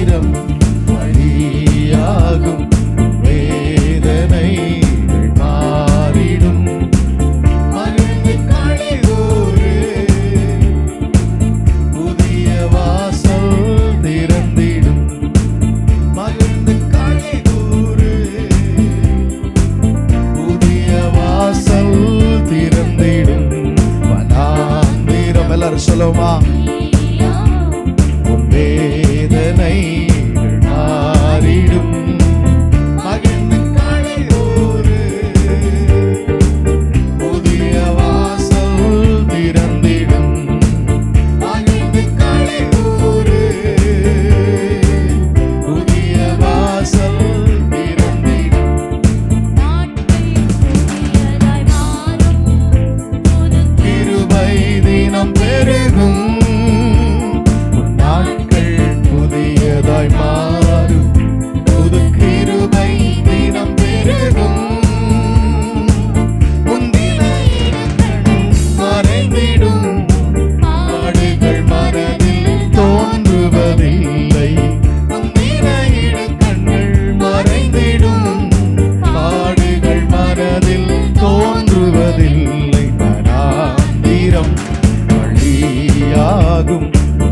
மனாந்திரம் வழியாகும் வேதனைகள் மாறிடும் மகிழ்ந்து களிகூரு புதிய வாசல் திறந்திடும் மகிழ்ந்து களிகூரு புதிய வாசல் திறந்திடும் மனாந்திரம் எல்லாரும் சொல்லுமா உன் வேதனைகள் மாறிடும் மகிழ்ந்து களிகூரு புதிய வாசல் திறந்திடும் மகிழ்ந்து களிகூரு புதிய வாசல் திறந்திடும் கிருபை தினம் பெருகும் உன் நாட்கள் புதியதாய் மாறும் புது கிருபை தினம் பெருகும் முந்தின இடங்களும் மறைந்திடும் பாடுகள் மனதில் தோன்றுவதில்லை முந்தின இடங்கள் மறைந்திடும் பாடுகள் மனதில் தோன்றுவதில்லை மனாந்திரம் வழியாகும்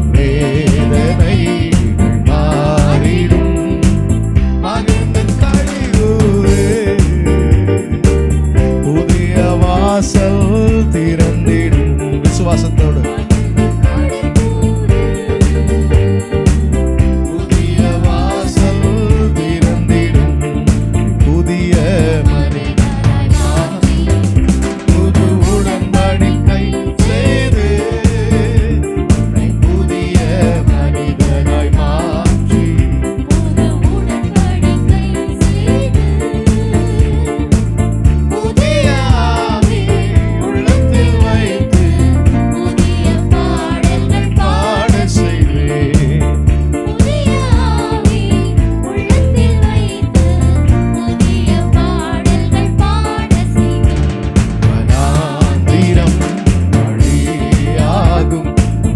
வேதனைகள் மாறிடும் மகிழ்ந்து களிகூரு புதிய வாசல் திறந்திடும் விசுவாசத்தோடு புதிய வாசல் திறந்திடும் புதிய மனிதனாய் புது உடன்படிக்கை செய்து உன்னை புதிய மனிதனாய் மாற்றி புதிய ஆவி உள்ளத்தில் வைத்து பாட செய்வேன் மனாந்திரம் வழியாகும்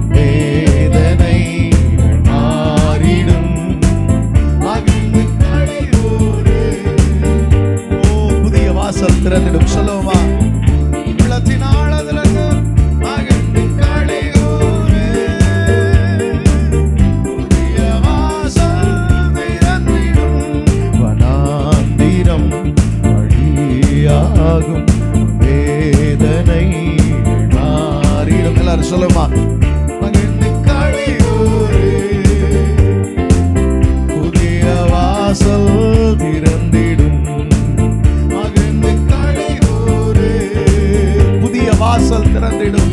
வேதனைகள் மாறிடும் மகிழ்ந்து களிகூரு ஓ புதிய வாசல் திறந்திடும் சொல்லுவோமா உள்ளத்தின் ஆழத்திலிருந்து மகிழ்ந்து களிகூரு புதிய வாசல் திறந்திடும் வனாந்திரம் வழியாகும் வேதனைகள் மாறிடும் எல்லாரும் சொல்லுமா மகிழ்ந்து களிகூரு புதிய வாசல் திறந்திடும் மகிழ்ந்து களிகூரு புதிய வாசல் திறந்திடும்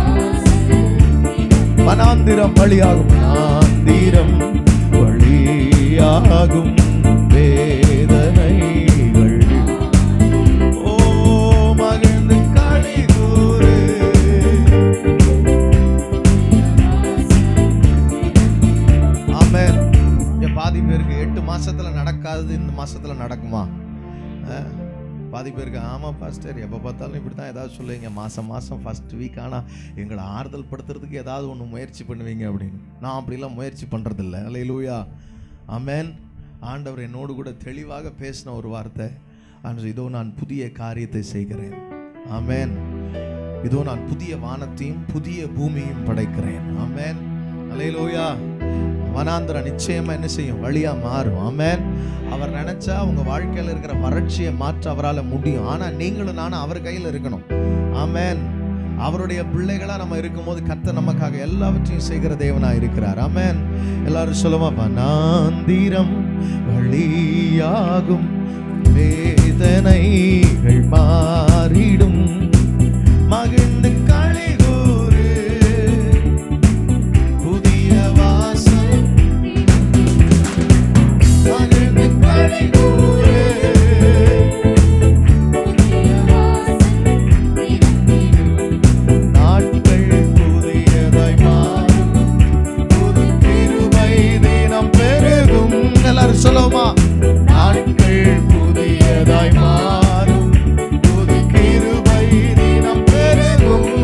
மனாந்திரம் வழியாகும் மனாந்திரம் வழியாகும் வேதனைகள் ஓ மகிழ்ந்து களிகூரு ஆமென் இங்க பாதி பேருக்கு எட்டு மாசத்துல நடக்காதது இந்த மாசத்துல நடக்குமா அஹ், பாதி பேருக்கு ஆமாம் பாஸ்டர் எப்போ பார்த்தாலும் இப்படி தான் ஏதாவது சொல்லுவீங்க மாதம் மாதம் ஃபஸ்ட் வீக் ஆனால் எங்களை ஆறுதல் படுத்துறதுக்கு ஏதாவது ஒன்று முயற்சி பண்ணுவீங்க அப்படின்னு நான் அப்படிலாம் முயற்சி பண்ணுறதில்ல அல்ல லூயா ஆமென் ஆண்டவர் என்னோடு கூட தெளிவாக பேசின ஒரு வார்த்தை ஆண்டு இதோ நான் புதிய காரியத்தை செய்கிறேன் ஆமென் இதோ நான் புதிய வானத்தையும் புதிய பூமியையும் படைக்கிறேன் ஆமென் அலையிலோயா வனாந்திரம் நிச்சயமா என்ன செய்யும் வழியா மாறும் ஆமென் அவர் நினைச்சா உங்க வாழ்க்கையில இருக்கிற வறட்சியை மாற்ற அவரால் முடியும் ஆனா நீங்களும் நானும் அவர் கையில இருக்கணும் ஆமென் அவருடைய பிள்ளைகளா நம்ம இருக்கும்போது கர்த்தர் நமக்காக எல்லாவற்றையும் செய்கிற தேவனா இருக்கிறார் ஆமென் எல்லாரும் சொல்லுமா வனாந்திரம் வழியாகும் வேதனைகள் மாறிடும் மகிழ்ந்து களிகூரு புதிய வாசல் மகிழ்ந்து களிகூரு நாட்கள் புதியதாய் மாறும் புது கிருபை தினம் பெருகும் எல்லாரும் சொல்லுவோமா நாட்கள் புதியதாய் மாறும் புது கிருபை தினம் பெருகும்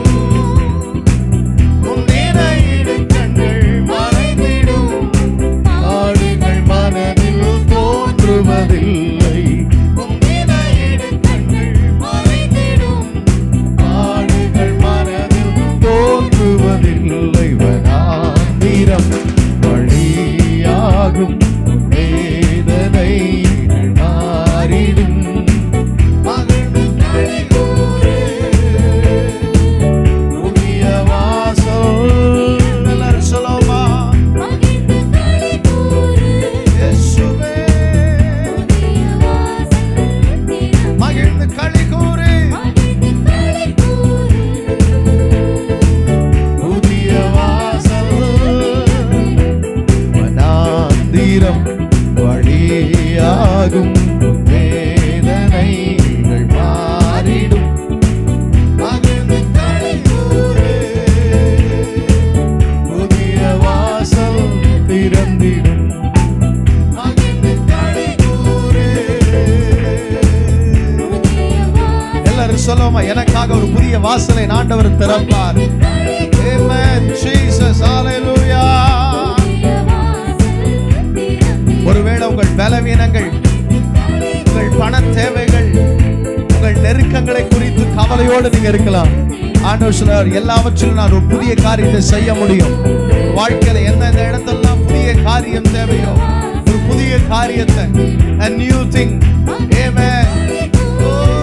உனக்காக ஒரு புதிய வாசலை ஆண்டவர் திறப்பார் Amen. Jesus. Hallelujah. ஒருவேளை உங்கள் பலவீனங்கள் உங்கள் பண தேவைகள் உங்கள் நெருக்கங்களை குறித்து கவலையோடு நீங்க இருக்கலாம் ஆண்டவர் சொல்றார் எல்லாவற்றிலும் நான் ஒரு புதிய காரியத்தை செய்ய முடியும் வாழ்க்கையில எந்தெந்த இடத்தெல்லாம் புதிய காரியம் தேவையோ ஒரு புதிய காரியத்தை a new thing amen oh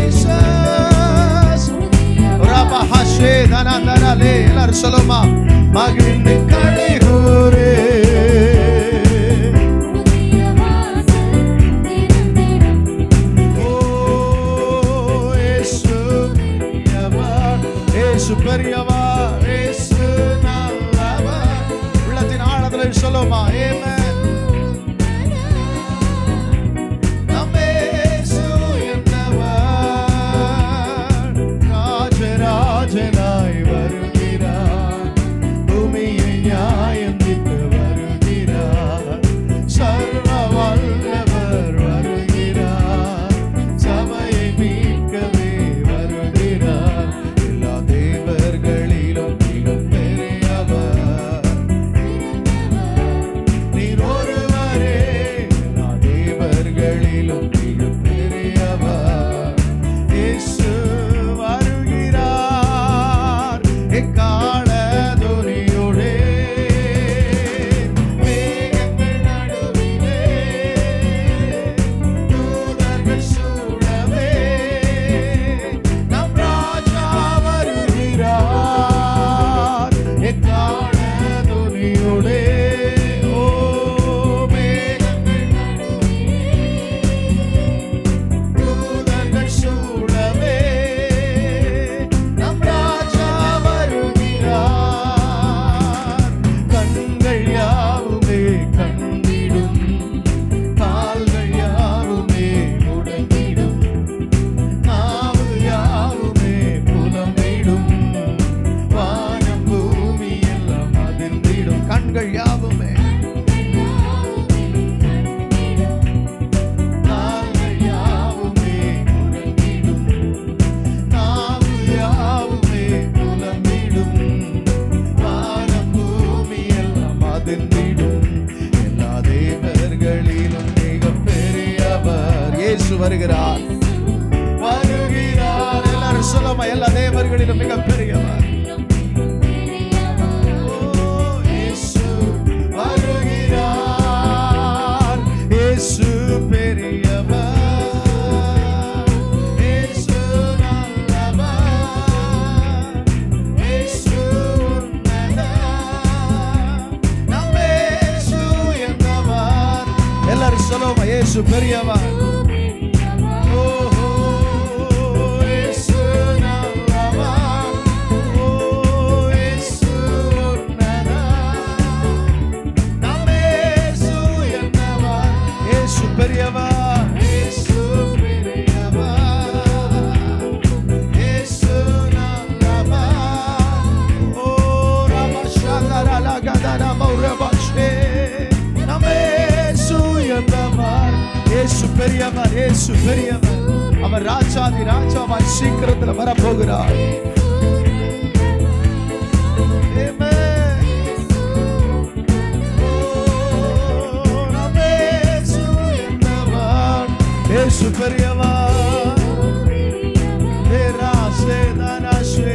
jesus ரபா ஹஷே தனா தனா லே எல்லாரும் சொல்லுமா மகிழ்ந்து கடைகூரே ஓ இயேசு பெரியவர் இயேசு பெரியவர் இயேசு நல்லவர் உள்ளத்தின் ஆழத்தில் சொல்லுமா ஆமென் நம்ம இயேசு என்னவர் ராஜராஜனாய் வருகிறார் பூமியை நியாயம் தீர்க்க வருகிறார் சர்வ வல்லவர் வருகிறார் சபையை மீட்கவே வருகிறார் எல்லா தேவர்களிலும் மிகப் பெரியவர் நீர் ஒருவரே எல்லா தேவர்களிலும் மிகப் பெரியவர் இயேசு வருகிறார் எக்கால துணியோடே மேகங்கள் நடுவிலே தூதர்கள் சூழவே நம் ராஜா வருகிறார் எக்கால துணியோடே ஓ மேகங்கள் தூதர்கள் சூழவே நம் ராஜா வருகிறார் கண்கள் யாவுமே கண்டிடும் கால்கள் யாவுமே முடங்கிடும் நாவு யாவுமே புலம்பிடும் வானம் பூமி எல்லாம் அதிர்ந்திடும் கண்கள் யாவுமே கால்கள் யாவுமே முடங்கிடும் நாவு யாவுமே புலம்பிடும் வானம் பூமி எல்லாம் அதிர்ந்திடும் எல்லா தேவர்களிலும் மிகப் பெரியவர் இயேசு வருகிறார் வருகிறார் எல்லாரும் சொல்லுமா எல்லா தேவர்களிலும் மிகப் பெரியவர் ஓ, இயேசு வருகிறார் இயேசு பெரியவர் இயேசு நல்லவர் இயேசு உன்னதர் நம்ம இயேசு என்னவர் எல்லாரும் சொல்லுவோமா இயேசு பெரியவர் ஓஹோ, இயேசு நல்லவர். ஓ, இயேசு உன்னதர். நம்ம இயேசு என்னவர்? இயேசு பெரியவர். இயேசு பெரியவர். இயேசு நல்லவர். ஓ, ரமஷகரலகதரமௌரபஷே. நம்ம இயேசு என்னவர்? இயேசு பெரியவர் இயேசு பெரியவர் அவர் ராஜாதி ராஜாவாய் சீக்கிரத்தில் வரப்போகிறார் Amen. ஓ, நம்ம இயேசு என்னவர்? இயேசு பெரியவர் Terase danashe.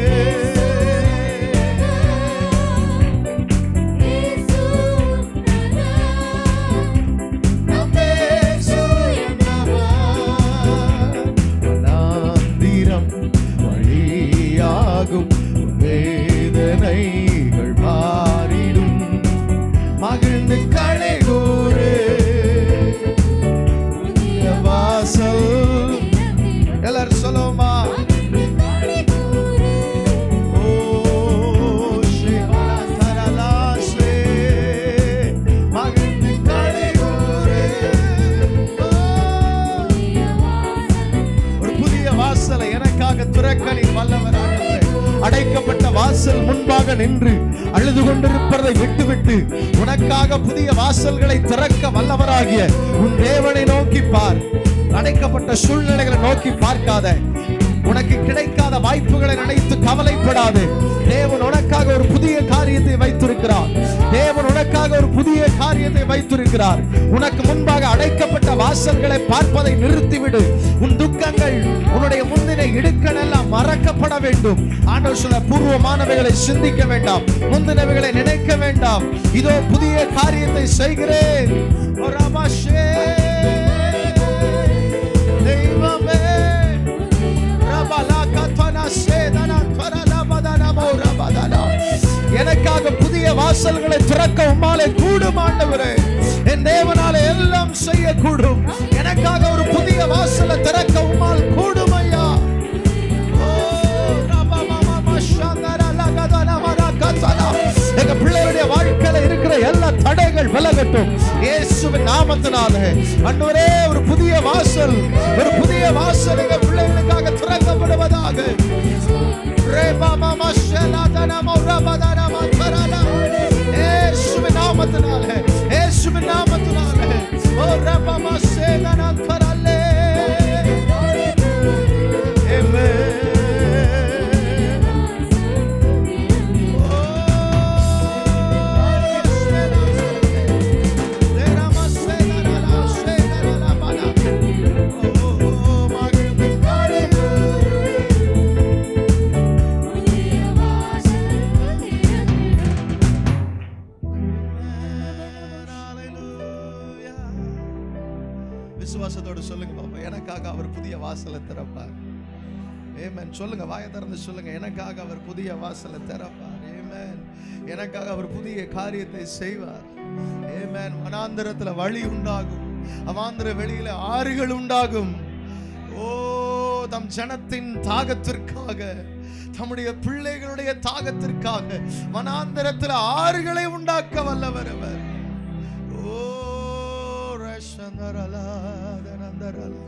நம்மேசு என்னவர்? வனாந்திரம் வழியாகும் வேதனைகள் மாறிடும் மகிழ்ந்து களை கூறு வாசல் எல்லாரும் சொல்லுமா ஓ சிவன தரலாசே மகிழ்ந்து களை கூறு ஒரு புதிய வாசலை எனக்காக துறக்க நீ வல்லவர் ஆண்டவரே. அடைக்கப்பட்ட வாசல் முன்பாக நின்று அழுது கொண்டிருப்பதை விட்டுவிட்டு உனக்காக புதிய வாசல்களை திறக்க வல்லவராகிய உன் தேவனை நோக்கி பார் அடைக்கப்பட்ட சூழ்நிலைகளை நோக்கி பார்க்காத உனக்கு கிடைக்காத வாய்ப்புகளை நினைத்து கவலைப்படாது தேவன் உனக்காக ஒரு புதிய காரியத்தை வைத்திருக்கிறார் தேவன் உனக்காக ஒரு புதிய காரியத்தை வைத்திருக்கிறார் உனக்கு முன்பாக அடைக்கப்பட்ட வாசல்களை பார்ப்பதை நிறுத்திவிடு உன் துக்கங்கள் உன்னுடைய முந்தின இடுக்கள் எல்லாம் மறக்கப்பட வேண்டும் ஆண்டவர் சொல்ல பூர்வமானவைகளை சிந்திக்க வேண்டாம் முந்தினவைகளை நினைக்க வேண்டாம் இதோ புதிய காரியத்தை செய்கிறேன் ஓ ரமாஷே, தெய்வமே ரபலாகத்வனா சேதனா துவரலபதனமோ ரபதனா. எனக்காக புதிய வாசல்களை திறக்க உம்மாலே கூடும் ஆண்டவரே என் தேவனாலே எல்லாம் செய்ய கூடும் எனக்காக ஒரு புதிய வாசலை திறக்க உம்மால் கூடும் ஐயா ஓ, ரபமமம சந்தரலகதனமரகதனா. எங்க பிள்ளைகளுடைய வாழ்க்கையில இருக்கிற எல்லா தடைகள் விலகட்டும் இயேசுவின் நாமத்தினால அன்றுவரே ஒரு புதிய வாசல் ஒரு புதிய வாசல் எங்க பிள்ளைகளுக்காக திறக்கப்படுவதாக ரேபமம ஷலதனம ரபதனம தரலா. இயேசுவின் நாமத்தினால இயேசுவின் நாமத்தினால ஓ ரபம சேதன தரலே Amen. விசுவாசத்தோடு சொல்லுங்க பாப்பா எனக்காக அவர் புதிய வாசலை திறப்பார் ஏமேன் சொல்லுங்க வாயை திறந்து சொல்லுங்க எனக்காக அவர் புதிய வாசலை திறப்பார் ஏமேன் எனக்காக அவர் புதிய காரியத்தை செய்வார் ஏமேன் வனாந்திரத்துல வழி உண்டாகும் அவாந்திர வெளியில ஆறுகள் உண்டாகும் ஓ தம் ஜனத்தின் தாகத்திற்காக தம்முடைய பிள்ளைகளுடைய தாகத்திற்காக வனாந்திரத்துல ஆறுகளை உண்டாக்க வல்லவர் அவர் ஓ ரஷந்தரலா தனந்தரலா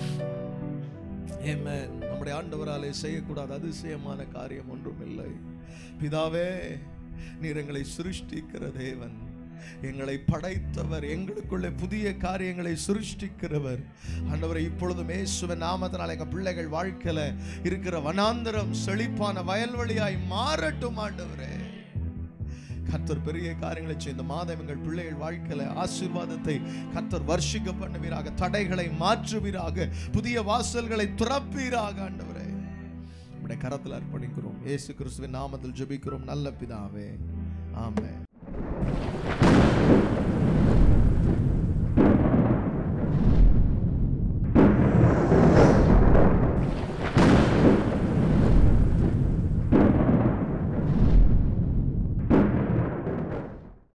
Amen. நம்முடைய ஆண்டவராலே செய்யக்கூடாத அதிசயமான காரியம் ஒன்றும் இல்லை பிதாவே நீர் எங்களை சிருஷ்டிக்கிற தேவன் எங்களை படைத்தவர் எங்களுக்குள்ளே புதிய காரியங்களை சிருஷ்டிக்கிறவர் ஆண்டவரை இப்பொழுதும் இயேசுவின் நாமத்தினால் எங்க பிள்ளைகள் வாழ்க்கையில இருக்கிற வனாந்தரம் செழிப்பான வயல்வெளியாய் மாறட்டும் ஆண்டவரே கர்த்தர் பெரிய காரியங்களை செய்ய இந்த மாதம் எங்கள் பிள்ளைகள் வாழ்க்கையில ஆசீர்வாதத்தை கர்த்தர் வர்ஷிக்க பண்ணுவீராக தடைகளை மாற்றுவீராக புதிய வாசல்களை துறப்பீராக ஆண்டவரே நம்முடைய கரத்தில் அர்ப்பணிக்கிறோம் இயேசு கிறிஸ்துவின் நாமத்தில் ஜெபிக்கிறோம் நல்ல பிதாவே ஆமென்